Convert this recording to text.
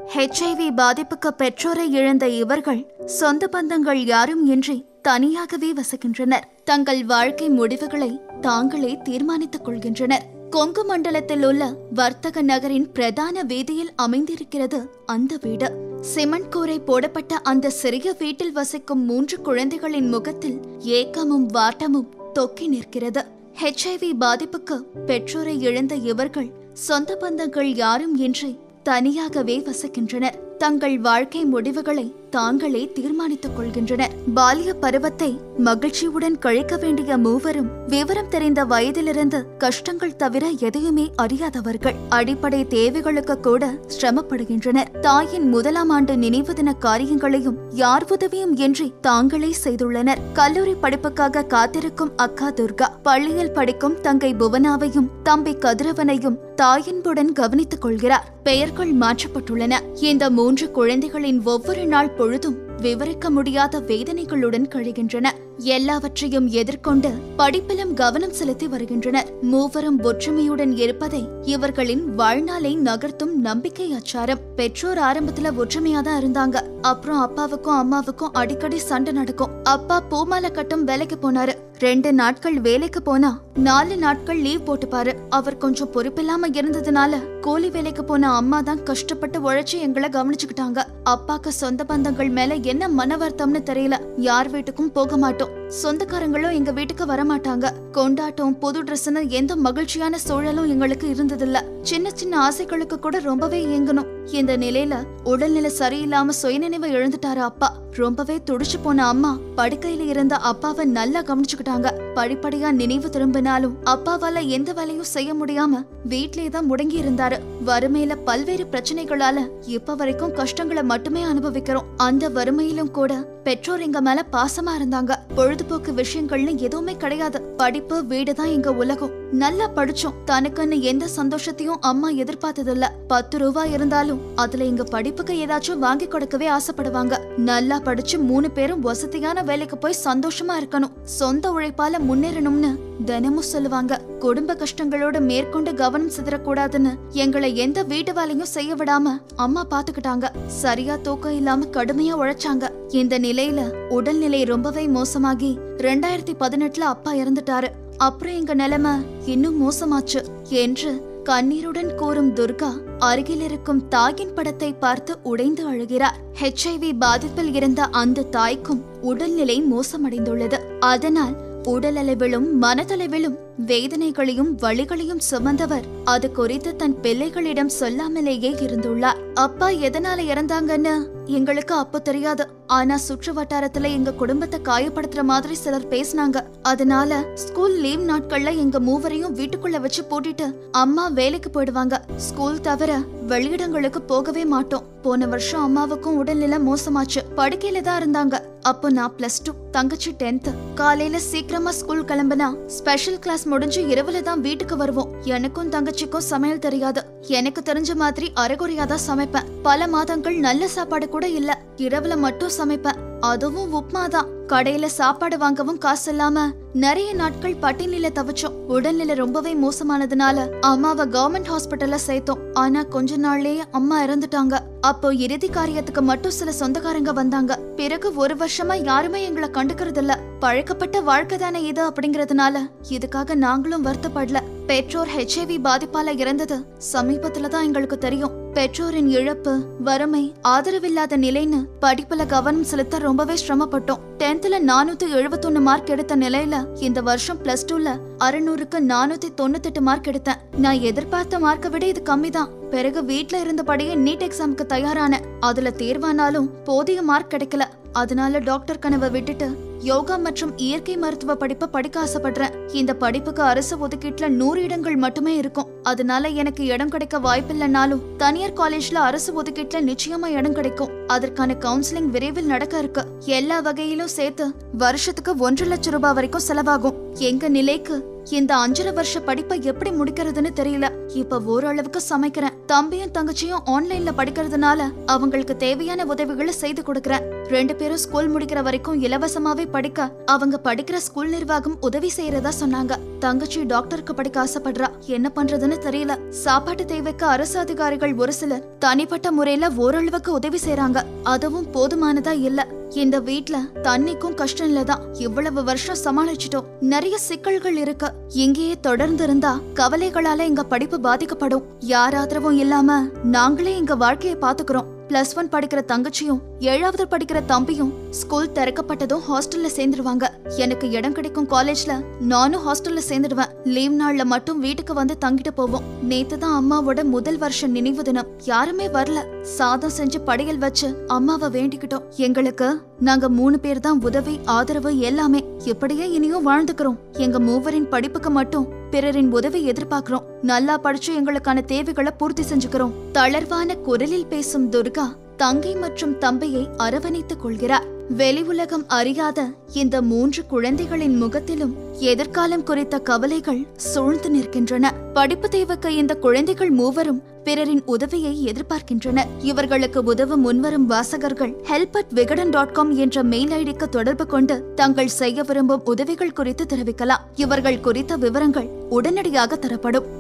HIV பாதிப்புக்கு பெற்றோரை இழந்த இவர்கள் சொந்த பந்தங்கள் யாரும் இன்றி தனியாகவே வசிக்கின்றனர் தங்கள் வாழ்க்கை முடிவுகளை தாங்களே தீர்மானித்துக் கொள்கின்றனர் கொங்கு மண்டலத்தில் உள்ள வர்த்தக நகரின் பிரதான வீதியில் அமைந்திருக்கிறது அந்த வீடு சிமெண்ட் கூரை போடப்பட்ட அந்த சிறிய வீட்டில் வசிக்கும் மூன்று குழந்தைகளின் முகத்தில் ஏக்கமும் வாட்டமும் தொக்கி நிற்கிறது ஹெச்ஐவி பாதிப்புக்கு பெற்றோரை இழந்த இவர்கள் சொந்த பந்தங்கள் யாரும் இன்றி தனியாகவே வசிக்கின்றனர் தங்கள் வாழ்க்கை முடிவுகளை தாங்களே தீர்மானித்துக் கொள்கின்றனர் பாலிய பருவத்தை மகிழ்ச்சியுடன் கழிக்க வேண்டிய மூவரும் விவரம் தெரிந்த வயதிலிருந்து கஷ்டங்கள் தவிர எதையுமே அறியாதவர்கள் அடிப்படை தேவைகளுக்கு கூட சிரமப்படுகின்றனர் தாயின் முதலாம் ஆண்டு நினைவு தின காரியங்களையும் யார் உதவியும் இன்றி தாங்களே செய்துள்ளனர் கல்லூரி படிப்புக்காக காத்திருக்கும் அக்கா துர்கா பள்ளியில் படிக்கும் தங்கை புவனாவையும் தம்பி கதிரவனையும் தாயின்புடன் கவனித்துக் கொள்கிறார் பெயர்கள் மாற்றப்பட்டுள்ளன இந்த மூன்று குழந்தைகளின் ஒவ்வொரு நாள் பொழுதும் விவரிக்க முடியாத வேதனைகளுடன் கழிகின்றன எல்லாவற்றையும் எதிர்கொண்டு படிப்பிலும் கவனம் செலுத்தி வருகின்றனர் மூவரும் ஒற்றுமையுடன் இருப்பதை இவர்களின் வாழ்நாளை நகர்த்தும் நம்பிக்கை அச்சாரம் பெற்றோர் ஆரம்பத்துல ஒற்றுமையா தான் இருந்தாங்க அப்புறம் அப்பாவுக்கும் அம்மாவுக்கும் அடிக்கடி சண்டை நடக்கும் அப்பா பூமாலை கட்டும் வேலைக்கு போனாரு ரெண்டு நாட்கள் வேலைக்கு போனா நாலு நாட்கள் லீவ் போட்டுப்பாரு அவர் கொஞ்சம் பொறுப்பில்லாம இருந்ததுனால கூலி வேலைக்கு போன அம்மா தான் கஷ்டப்பட்டு உழைச்சு எங்களை கவனிச்சுக்கிட்டாங்க அப்பாக்கு சொந்த பந்தங்கள் மேல என்ன மன வருத்தம்னு தெரியல யார் வீட்டுக்கும் போக மாட்டோம் சொந்தக்காரங்களும் எங்க வீட்டுக்கு வர மாட்டாங்க கொண்டாட்டம் புது ட்ரெஸ்னு எந்த மகிழ்ச்சியான சூழலும் எங்களுக்கு இருந்ததில்ல சின்ன சின்ன ஆசைகளுக்கு கூட ரொம்பவே இயங்கணும் இந்த நிலையில உடல்நிலை சரியில்லாம சுயநினைவை இழந்துட்டாரு அப்பா ரொம்பவே துடிச்சு போன அம்மா படுக்கையில இருந்த அப்பாவை நல்லா கவனிச்சுக்கிட்டாங்க படிப்படியா நினைவு திரும்பினாலும் அப்பாவால எந்த வேலையும் செய்ய முடியாம வீட்லயே தான் முடங்கி இருந்தாரு வறுமையில பல்வேறு பிரச்சனைகளால இப்ப வரைக்கும் கஷ்டங்களை மட்டுமே அனுபவிக்கிறோம் அந்த வறுமையிலும் கூட பெற்றோர் எங்க மேல பாசமா இருந்தாங்க பொழுதுபோக்கு விஷயங்கள்னு எதுவுமே கிடையாது படிப்பு வீடுதான் எங்க உலகம் நல்லா படிச்சோம் தனக்குன்னு எந்த சந்தோஷத்தையும் அம்மா எதிர்பார்த்ததில்ல பத்து ரூபாய் இருந்தாலும் அதுல எங்க படிப்புக்கு ஏதாச்சும் வாங்கி கொடுக்கவே ஆசைப்படுவாங்க நல்லா படிச்சு மூணு பேரும் வசதியான வேலைக்கு போய் சந்தோஷமா இருக்கணும் சொந்த உழைப்பால முன்னேறணும்னு தினமும் சொல்லுவாங்க குடும்ப கஷ்டங்களோட மேற்கொண்டு கவனம் சிதறக்கூடாதுன்னு எங்களை எந்த வீட்டு வேலையும் செய்ய விடாம அம்மா பாத்துக்கிட்டாங்க சரியா தூக்கம் இல்லாம கடுமையா உழைச்சாங்க இந்த நிலையில உடல்நிலை ரொம்பவே மோசமாகி ரெண்டாயிரத்தி பதினெட்டுல அப்பா இறந்துட்டாரு அப்புறம் எங்க நிலைமை இன்னும் மோசமாச்சு என்று கண்ணீருடன் கூறும் துர்கா அருகில் இருக்கும் தாயின் படத்தை பார்த்து உடைந்து அழுகிறார் ஹெச்ஐவி பாதிப்பில் இருந்த அந்த தாய்க்கும் உடல்நிலை மோசமடைந்துள்ளது அதனால் உடலளவிலும் மனதளவிலும் வேதனைகளையும் வழிகளையும் சுமந்தவர் அது குறித்து தன் பிள்ளைகளிடம் சொல்லாமலேயே இருந்துள்ளார் அப்பா எதனால இறந்தாங்கன்னு எங்களுக்கு அப்ப தெரியாது ஆனா சுற்று வட்டாரத்துல எங்க குடும்பத்தை காயப்படுத்துற மாதிரி சிலர் பேசினாங்க அதனால ஸ்கூல் லீவ் நாட்கள்ல எங்க மூவரையும் வீட்டுக்குள்ள வச்சு பூட்டிட்டு அம்மா வேலைக்கு போயிடுவாங்க ஸ்கூல் தவிர வெளியிடங்களுக்கு போகவே மாட்டோம் போன வருஷம் அம்மாவுக்கும் உடல்நிலை மோசமாச்சு படுக்கையில தான் இருந்தாங்க அப்போ நான் பிளஸ் டூ தங்கச்சி டென்த் காலையில சீக்கிரமா ஸ்கூல் கிளம்புனா ஸ்பெஷல் கிளாஸ் முடிஞ்சு இரவுல தான் வீட்டுக்கு வருவோம் எனக்கும் தங்கச்சிக்கும் சமையல் தெரியாது எனக்கு தெரிஞ்ச மாதிரி அரைகுறையா தான் சமைப்பேன் பல மாதங்கள் நல்ல சாப்பாடு கூட இல்ல இரவுல மட்டும் சமைப்பேன் அதுவும் உப்மா தான் கடையில சாப்பாடு வாங்கவும் காசு இல்லாம நிறைய நாட்கள் பட்டினில தவிச்சோம் உடல்நிலை ரொம்பவே மோசமானதுனால அம்மாவை கவர்மெண்ட் ஹாஸ்பிட்டல்ல சேர்த்தோம் ஆனா கொஞ்ச நாள்லயே அம்மா இறந்துட்டாங்க அப்போ இறுதி காரியத்துக்கு மட்டும் சில சொந்தக்காரங்க வந்தாங்க பிறகு ஒரு வருஷமா யாருமே எங்களை கண்டுக்கிறது இல்ல பழக்கப்பட்ட வாழ்க்கை தானே இது அப்படிங்கறதுனால இதுக்காக நாங்களும் வருத்தப்படல பெற்றோர் ஹெச்ஐவி பாதிப்பால இறந்தது சமீபத்துல தான் எங்களுக்கு தெரியும் பெற்றோரின் இழப்பு வறுமை ஆதரவில்லாத நிலைன்னு படிப்புல கவனம் செலுத்த ரொம்பவே சிரமப்பட்டோம் டென்த்ல நானூத்தி எழுபத்தொன்னு மார்க் எடுத்த நிலையில இந்த வருஷம் பிளஸ் டூல அறுநூறுக்கு நானூத்தி தொண்ணூத்தெட்டு மார்க் எடுத்தேன் நான் எதிர்பார்த்த மார்க்கை விட இது கம்மிதான் பிறகு வீட்ல இருந்தபடியே நீட் எக்ஸாமுக்கு தயாரான அதுல தேர்வானாலும் போதிய மார்க் கிடைக்கல அதனால டாக்டர் கனவை விட்டுட்டு யோகா மற்றும் இயற்கை மருத்துவ படிப்பை படிக்க ஆசைப்படுறேன் இந்த படிப்புக்கு அரசு ஒதுக்கீட்டுல நூறு இடங்கள் மட்டுமே இருக்கும் அதனால எனக்கு இடம் கிடைக்க வாய்ப்பில்லைனாலும் தனியார் காலேஜ்ல அரசு ஒதுக்கீட்டுல நிச்சயமா இடம் கிடைக்கும் அதற்கான கவுன்சிலிங் விரைவில் நடக்க இருக்கு எல்லா வகையிலும் சேர்த்து வருஷத்துக்கு ஒன்றரை லட்சம் ரூபாய் வரைக்கும் செலவாகும் எங்க நிலைக்கு இந்த அஞ்சரை வருஷ படிப்பை எப்படி முடிக்கிறதுன்னு தெரியல இப்ப ஓரளவுக்கு சமைக்கிறேன் தம்பியும் தங்கச்சியும் ஆன்லைன்ல படிக்கிறதுனால அவங்களுக்கு தேவையான உதவிகளை செய்து கொடுக்கறேன் ரெண்டு பேரும் ஸ்கூல் முடிக்கிற வரைக்கும் இலவசமாவே படிக்க அவங்க படிக்கிற ஸ்கூல் நிர்வாகம் உதவி செய்யறதா சொன்னாங்க தங்கச்சி டாக்டருக்கு படிக்க ஆசைப்படுறா என்ன பண்றதுன்னு தெரியல சாப்பாட்டு தேவைக்கு அரசு அதிகாரிகள் ஒரு சிலர் தனிப்பட்ட முறையில ஓரளவுக்கு உதவி செய்றாங்க அதுவும் போதுமானதா இல்ல இந்த வீட்ல தண்ணிக்கும் கஷ்டம் இல்லதான் இவ்வளவு வருஷம் சமாளிச்சிட்டோம் நிறைய சிக்கல்கள் இருக்கு இங்கேயே தொடர்ந்து இருந்தா கவலைகளால எங்க படிப்பு பாதிக்கப்படும் யார் ஆதரவும் இல்லாம நாங்களே எங்க வாழ்க்கையை பாத்துக்கிறோம் பிளஸ் ஒன் படிக்கிற தங்கச்சியும் ஏழாவது படிக்கிற தம்பியும் ஸ்கூல் திறக்கப்பட்டதும் ஹாஸ்டல்ல சேர்ந்துருவாங்க எனக்கு இடம் கிடைக்கும் காலேஜ்ல நானும் ஹாஸ்டல்ல சேர்ந்துடுவேன் லீவ் நாள்ல மட்டும் வீட்டுக்கு வந்து தங்கிட்டு போவோம் நேத்து தான் அம்மாவோட முதல் வருஷ நினைவு தினம் யாருமே வரல சாதம் செஞ்சு படையல் வச்சு அம்மாவை வேண்டிக்கிட்டோம் எங்களுக்கு நாங்க மூணு பேர் தான் உதவி ஆதரவு எல்லாமே இப்படியே இனியும் வாழ்ந்துக்கிறோம் எங்க மூவரின் படிப்புக்கு மட்டும் பிறரின் உதவி எதிர்பார்க்கிறோம் நல்லா படிச்சு எங்களுக்கான தேவைகளை பூர்த்தி செஞ்சுக்கிறோம் தளர்வான குரலில் பேசும் துர்கா தங்கை மற்றும் தம்பியை அரவணைத்துக் கொள்கிறார் வெளி உலகம் அறியாத இந்த மூன்று குழந்தைகளின் முகத்திலும் எதிர்காலம் குறித்த கவலைகள் சூழ்ந்து நிற்கின்றன படிப்பு தேவைக்கு இந்த குழந்தைகள் மூவரும் பிறரின் உதவியை எதிர்பார்க்கின்றனர் இவர்களுக்கு உதவ முன்வரும் வாசகர்கள் help at Vikatan dot com என்ற மெயில் ஐடிக்கு தொடர்பு கொண்டு தங்கள் செய்ய விரும்பும் உதவிகள் குறித்து தெரிவிக்கலாம் இவர்கள் குறித்த விவரங்கள் உடனடியாக தரப்படும்